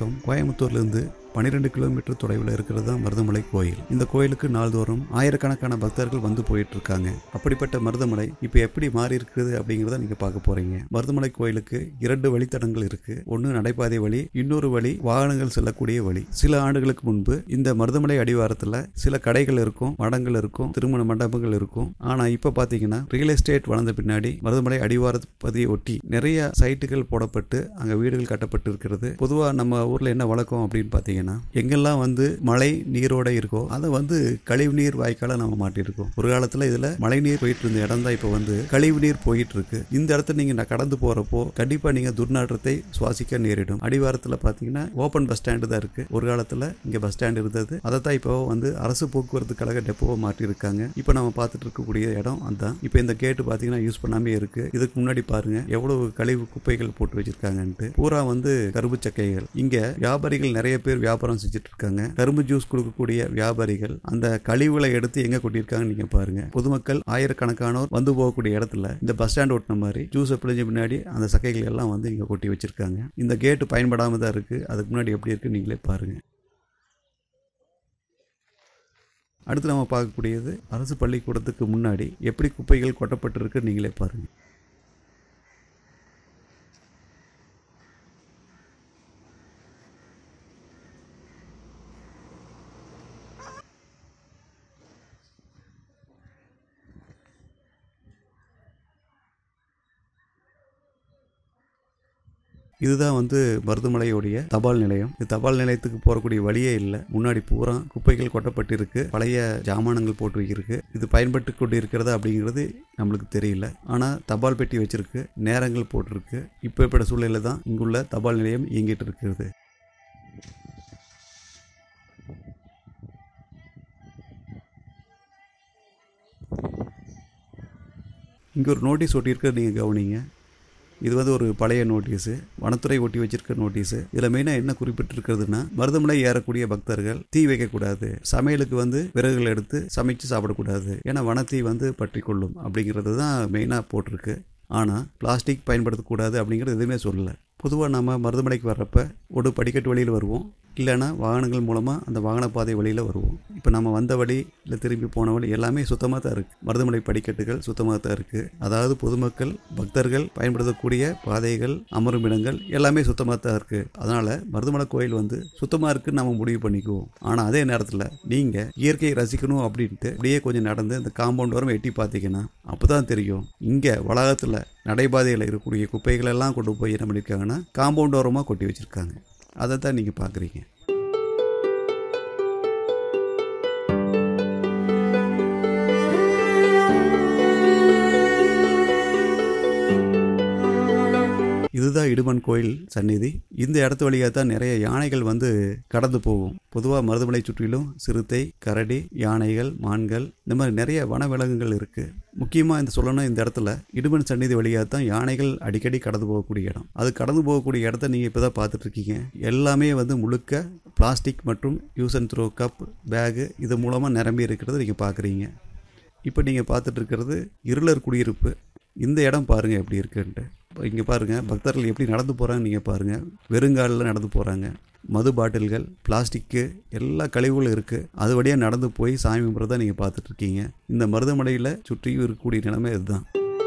தூரம் கோயம்புத்தூர்லேருந்து பன்னிரெண்டு கிலோமீட்டர் தொலைவில் இருக்கிறது தான் மருதமலை கோயில் இந்த கோயிலுக்கு நாள்தோறும் ஆயிரக்கணக்கான பக்தர்கள் வந்து போயிட்டு இருக்காங்க அப்படிப்பட்ட மருதமலை இப்போ எப்படி மாறி இருக்குது அப்படிங்கிறத நீங்க பார்க்க போறீங்க மருதமலை கோயிலுக்கு இரண்டு வழித்தடங்கள் இருக்கு ஒன்று நடைபாதை வழி இன்னொரு வழி வாகனங்கள் செல்லக்கூடிய வழி சில ஆண்டுகளுக்கு முன்பு இந்த மருதமலை அடிவாரத்தில் சில கடைகள் இருக்கும் மடங்கள் இருக்கும் திருமண மண்டபங்கள் இருக்கும் ஆனா இப்போ பார்த்தீங்கன்னா ரியல் எஸ்டேட் வளர்ந்த பின்னாடி மருதமலை அடிவார பகுதியை ஒட்டி நிறைய சைட்டுகள் போடப்பட்டு அங்க வீடுகள் கட்டப்பட்டு இருக்கிறது பொதுவாக நம்ம ஊர்ல என்ன வழக்கம் அப்படின்னு பார்த்தீங்கன்னா எங்கெல்லாம் வந்து மழை நீரோட இருக்கோ அதை வந்து கழிவு நீர் வாய்க்கால நம்ம மாட்டியிருக்கோம் ஒரு காலத்துல இதுல மழை நீர் போயிட்டு இருந்த இடம் தான் இப்போ வந்து கழிவு நீர் போயிட்டு இருக்கு இந்த இடத்துல நீங்க நான் கடந்து போறப்போ கண்டிப்பா நீங்க துர்நாற்றத்தை சுவாசிக்க நேரிடும் அடிவாரத்துல பாத்தீங்கன்னா ஓப்பன் பஸ் ஸ்டாண்டு தான் இருக்கு ஒரு காலத்துல இங்க பஸ் ஸ்டாண்ட் இருந்தது அதை தான் இப்போ வந்து அரசு போக்குவரத்து கழக டெப்போவை மாற்றி இருக்காங்க இப்போ நம்ம பார்த்துட்டு இருக்கக்கூடிய இடம் அதான் இப்போ இந்த கேட்டு பாத்தீங்கன்னா யூஸ் பண்ணாமே இருக்கு இதுக்கு முன்னாடி பாருங்க எவ்வளவு கழிவு குப்பைகள் போட்டு வச்சிருக்காங்கன்ட்டு பூரா வந்து கரும்பு சக்கைகள் இங்க வியாபாரிகள் நிறைய பேர் வியாபாரம் செஞ்சுட்டு இருக்காங்க கரும்பு ஜூஸ் கொடுக்கக்கூடிய வியாபாரிகள் அந்த கழிவுகளை எடுத்து எங்க கொட்டியிருக்காங்கன்னு நீங்க பாருங்க பொதுமக்கள் ஆயிரக்கணக்கானோர் வந்து போகக்கூடிய இடத்துல இந்த பஸ் ஸ்டாண்ட் ஓட்டின மாதிரி ஜூஸை பிழிஞ்ச பின்னாடி அந்த சக்கைகள் எல்லாம் வந்து இங்க கொட்டி வச்சிருக்காங்க இந்த கேட்டு பயன்படாம தான் இருக்கு அதுக்கு முன்னாடி எப்படி இருக்கு நீங்களே பாருங்க அடுத்து நம்ம பார்க்கக்கூடியது அரசு பள்ளிக்கூடத்துக்கு முன்னாடி எப்படி குப்பைகள் கொட்டப்பட்டிருக்கு நீங்களே பாருங்க இதுதான் வந்து மருதுமலையுடைய தபால் நிலையம் இது தபால் நிலையத்துக்கு போகக்கூடிய வழியே இல்லை முன்னாடி பூரா குப்பைகள் கொட்டப்பட்டிருக்கு பழைய ஜாமானங்கள் போட்டு வைக்கிருக்கு இது பயன்பட்டு கொண்டு இருக்கிறதா அப்படிங்கிறது நம்மளுக்கு தெரியல ஆனால் தபால் பெட்டி வச்சிருக்கு நேரங்கள் போட்டிருக்கு இப்போ இப்படி சூழ்நிலை தான் இங்குள்ள தபால் நிலையம் இயங்கிட்டு இருக்கிறது இங்கே ஒரு நோட்டீஸ் ஒட்டியிருக்கிறது நீங்கள் கவனிங்க இது வந்து ஒரு பழைய நோட்டீஸு வனத்துறை ஒட்டி வச்சிருக்க நோட்டீஸு இதில் மெயினாக என்ன குறிப்பிட்டிருக்கிறதுனா மருதமலை ஏறக்கூடிய பக்தர்கள் தீ வைக்கக்கூடாது சமையலுக்கு வந்து விறகுகள் எடுத்து சமைச்சு சாப்பிடக்கூடாது ஏன்னா வனத்தீ வந்து பற்றி கொள்ளும் அப்படிங்கிறது தான் மெயினாக போட்டிருக்கு ஆனால் பிளாஸ்டிக் பயன்படுத்தக்கூடாது அப்படிங்கிறது எதுவுமே சொல்லலை பொதுவாக நம்ம மருதமலைக்கு வர்றப்ப ஒரு படிக்கட்டு வழியில் வருவோம் இல்லைன்னா வாகனங்கள் மூலமாக அந்த வாகன பாதை வழியில் வருவோம் இப்போ நம்ம வந்த வழி இல்லை திரும்பி போன வழி எல்லாமே சுத்தமாக தான் இருக்குது மருதமலை படிக்கட்டுகள் சுத்தமாக தான் இருக்குது அதாவது பொதுமக்கள் பக்தர்கள் பயன்படுத்தக்கூடிய பாதைகள் அமரும் இடங்கள் எல்லாமே சுத்தமாக தான் இருக்குது அதனால் மருதமலை கோயில் வந்து சுத்தமாக இருக்குன்னு நம்ம முடிவு பண்ணிக்குவோம் ஆனால் அதே நேரத்தில் நீங்கள் இயற்கையை ரசிக்கணும் அப்படின்ட்டு அப்படியே கொஞ்சம் நடந்து இந்த காம்பவுண்ட் வரம் எட்டி பார்த்தீங்கன்னா அப்போ தான் தெரியும் இங்கே வளாகத்தில் நடைபாதையில் இருக்கக்கூடிய குப்பைகள் எல்லாம் கொண்டு போய் என்ன பண்ணியிருக்காங்கன்னா காம்பவுண்ட் ஓரமாக கொட்டி வச்சுருக்காங்க அதை தான் நீங்கள் பார்க்குறீங்க இதுதான் இடுமன் கோயில் சந்நிதி இந்த இடத்து வழியாக தான் நிறைய யானைகள் வந்து கடந்து போகும் பொதுவாக மருதமலை சுற்றிலும் சிறுத்தை கரடி யானைகள் மான்கள் இந்த மாதிரி நிறைய வனவிலங்குகள் இருக்குது முக்கியமாக இந்த சொல்லணும் இந்த இடத்துல இடுமன் சந்நிதி வழியாக தான் யானைகள் அடிக்கடி கடந்து போகக்கூடிய இடம் அது கடந்து போகக்கூடிய இடத்த நீங்கள் இப்போ தான் பார்த்துட்ருக்கீங்க எல்லாமே வந்து முழுக்க பிளாஸ்டிக் மற்றும் use and throw cup bag இது மூலமாக நிரம்பி இருக்கிறது நீங்கள் பார்க்குறீங்க இப்போ நீங்கள் பார்த்துட்டு இருக்கிறது இருளர் குடியிருப்பு இந்த இடம் பாருங்கள் எப்படி இருக்குன்ட்டு இங்கே பாருங்கள் பக்தர்கள் எப்படி நடந்து போகிறாங்க நீங்கள் பாருங்கள் வெறுங்காலில் நடந்து போகிறாங்க மது பாட்டில்கள் பிளாஸ்டிக்கு எல்லா கழிவுகளும் இருக்குது அது வழியாக நடந்து போய் சாமி கும்பிட்றத நீங்கள் பார்த்துட்ருக்கீங்க இந்த மருதமலையில் சுற்றியும் இருக்கக்கூடிய நிலைமை இதுதான்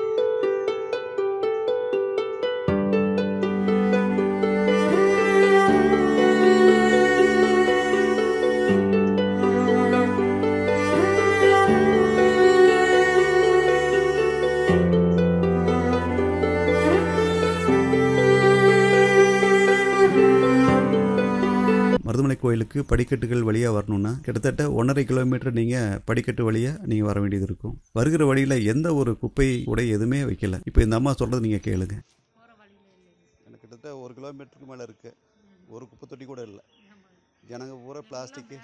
மருதமலை கோயிலுக்கு படிக்கட்டுகள் வழியாக வரணும்னா கிட்டத்தட்ட ஒன்றரை கிலோமீட்டர் நீங்கள் படிக்கட்டு வழியாக நீங்கள் வர வேண்டியது இருக்கும் வருகிற வழியில் எந்த ஒரு குப்பை கூட எதுவுமே வைக்கல இப்போ இந்த அம்மா சொல்கிறது நீங்கள் கேளுங்க எனக்கு கிட்டத்தட்ட ஒரு கிலோமீட்டருக்கு மேலே இருக்குது ஒரு குப்பை தொட்டி கூட இல்லை ஜனங்க பூரா பிளாஸ்டிக்கு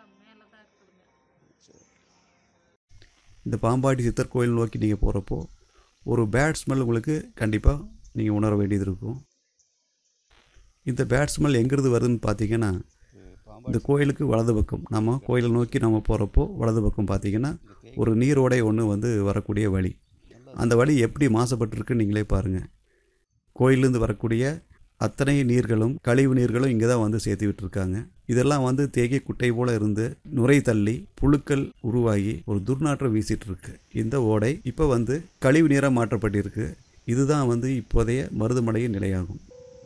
இந்த பாம்பாட்டி சித்தர் கோயில் நோக்கி நீங்கள் போகிறப்போ ஒரு பேட் ஸ்மெல் உங்களுக்கு கண்டிப்பாக நீங்கள் உணர வேண்டியது இருக்கும் இந்த பேட் ஸ்மெல் எங்கேருந்து வருதுன்னு பார்த்தீங்கன்னா இந்த கோயிலுக்கு வலது பக்கம் நம்ம கோயிலை நோக்கி நம்ம போகிறப்போ வலது பக்கம் பார்த்தீங்கன்னா ஒரு நீரோடை ஒன்று வந்து வரக்கூடிய வழி அந்த வழி எப்படி மாசுபட்டிருக்குன்னு நீங்களே பாருங்கள் கோயிலேருந்து வரக்கூடிய அத்தனை நீர்களும் கழிவு நீர்களும் இங்கே தான் வந்து சேர்த்து விட்டுருக்காங்க இதெல்லாம் வந்து தேகி குட்டை போல இருந்து நுரை தள்ளி புழுக்கள் உருவாகி ஒரு துர்நாற்றம் வீசிட்டு இருக்கு இந்த ஓடை இப்போ வந்து கழிவு நீராக மாற்றப்பட்டிருக்கு இதுதான் வந்து இப்போதைய மருதுமலையின் நிலையாகும்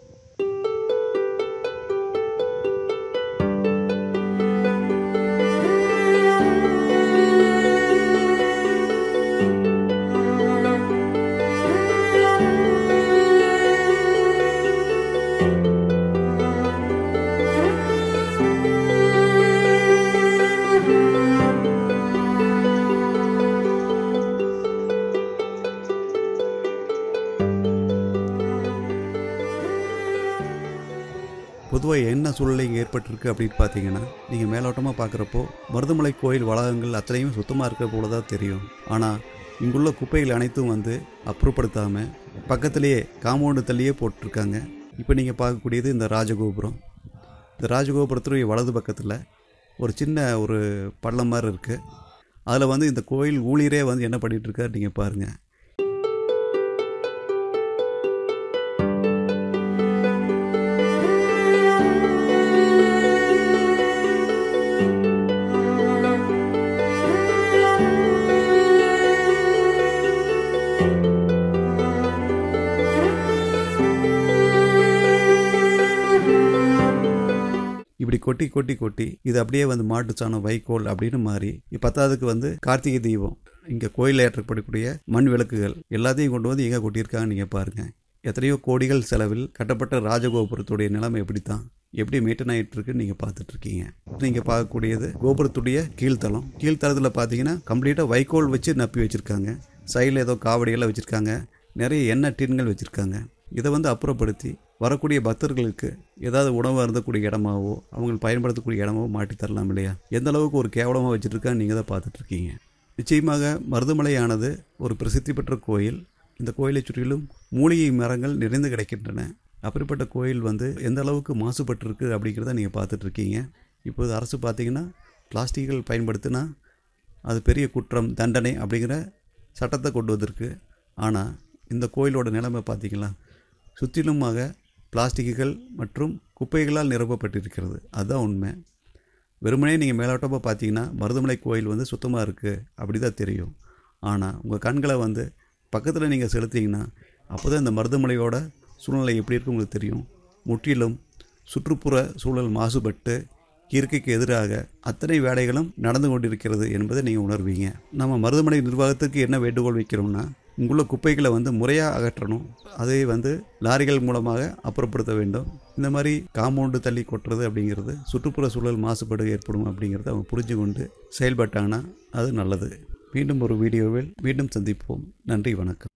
பொதுவாக என்ன சூழ்நிலை இங்கே ஏற்பட்டிருக்கு அப்படின்னு பார்த்தீங்கன்னா நீங்கள் மேலோட்டமாக பார்க்குறப்போ மருதமலை கோயில் வளாகங்கள் அத்தனையும் சுத்தமாக இருக்கிற போல தான் தெரியும் ஆனால் இங்குள்ள குப்பைகள் அனைத்தும் வந்து அப்புறப்படுத்தாமல் பக்கத்துலேயே காம்பவுண்டு தள்ளியே போட்டிருக்காங்க இப்போ நீங்கள் பார்க்கக்கூடியது இந்த ராஜகோபுரம் இந்த ராஜகோபுரத்துடைய வலது பக்கத்தில் ஒரு சின்ன ஒரு பள்ளம் மாதிரி இருக்குது அதில் வந்து இந்த கோயில் ஊழியரே வந்து என்ன பண்ணிகிட்டு இருக்காரு நீங்கள் பாருங்கள் இப்படி கொட்டி கொட்டி கொட்டி இது அப்படியே வந்து மாட்டு சாணம் வைக்கோல் அப்படின்னு மாறி பத்தாவதுக்கு வந்து கார்த்திகை தீபம் இங்கே கோயிலில் ஏற்றப்படக்கூடிய மண் விளக்குகள் எல்லாத்தையும் கொண்டு வந்து எங்கே கொட்டியிருக்காங்க நீங்கள் பாருங்கள் எத்தனையோ கோடிகள் செலவில் கட்டப்பட்ட ராஜகோபுரத்துடைய நிலைமை எப்படி தான் எப்படி மெயின்டைன் ஆகிட்டு இருக்குன்னு நீங்கள் பார்த்துட்ருக்கீங்க நீங்கள் பார்க்கக்கூடியது கோபுரத்துடைய கீழ்த்தளம் கீழ்த்தளத்தில் பார்த்தீங்கன்னா கம்ப்ளீட்டாக வைக்கோல் வச்சு நப்பி வச்சுருக்காங்க சைடில் ஏதோ காவடியெல்லாம் வச்சுருக்காங்க நிறைய எண்ணெய் டின்கள் வச்சுருக்காங்க இதை வந்து அப்புறப்படுத்தி வரக்கூடிய பக்தர்களுக்கு ஏதாவது உணவு அருந்தக்கூடிய இடமாவோ அவங்க பயன்படுத்தக்கூடிய இடமாவோ மாட்டி தரலாம் இல்லையா எந்த அளவுக்கு ஒரு கேவலமாக வச்சுருக்கான்னு நீங்கள் தான் பார்த்துட்ருக்கீங்க நிச்சயமாக மருதமலையானது ஒரு பிரசித்தி பெற்ற கோயில் இந்த கோயிலை சுற்றிலும் மூலிகை மரங்கள் நிறைந்து கிடைக்கின்றன அப்படிப்பட்ட கோயில் வந்து எந்த அளவுக்கு மாசுபட்டிருக்கு அப்படிங்கிறத நீங்கள் பார்த்துட்ருக்கீங்க இப்போது அரசு பார்த்தீங்கன்னா பிளாஸ்டிக்கள் பயன்படுத்தினா அது பெரிய குற்றம் தண்டனை அப்படிங்கிற சட்டத்தை கொண்டு வந்திருக்கு ஆனால் இந்த கோயிலோட நிலைமை பார்த்தீங்களா சுற்றிலுமாக பிளாஸ்டிக்குகள் மற்றும் குப்பைகளால் நிரப்பப்பட்டிருக்கிறது அதுதான் உண்மை வெறுமனே நீங்கள் மேலோட்டமாக பார்த்தீங்கன்னா மருதமலை கோயில் வந்து சுத்தமாக இருக்குது அப்படி தான் தெரியும் ஆனால் உங்கள் கண்களை வந்து பக்கத்தில் நீங்கள் செலுத்திங்கன்னா அப்போ தான் இந்த மருதமலையோட சூழ்நிலை எப்படி இருக்கு உங்களுக்கு தெரியும் முற்றிலும் சுற்றுப்புற சூழல் மாசுபட்டு இயற்கைக்கு எதிராக அத்தனை வேலைகளும் நடந்து கொண்டிருக்கிறது என்பதை நீங்கள் உணர்வீங்க நம்ம மருதமலை நிர்வாகத்துக்கு என்ன வேண்டுகோள் வைக்கிறோம்னா இங்குள்ள குப்பைகளை வந்து முறையாக அகற்றணும் அதை வந்து லாரிகள் மூலமாக அப்புறப்படுத்த வேண்டும் இந்த மாதிரி காம்பவுண்டு தள்ளி கொட்டுறது அப்படிங்கிறது சுற்றுப்புற சூழல் மாசுபாடு ஏற்படும் அப்படிங்கிறத அவங்க புரிஞ்சு கொண்டு செயல்பட்டாங்கன்னா அது நல்லது மீண்டும் ஒரு வீடியோவில் மீண்டும் சந்திப்போம் நன்றி வணக்கம்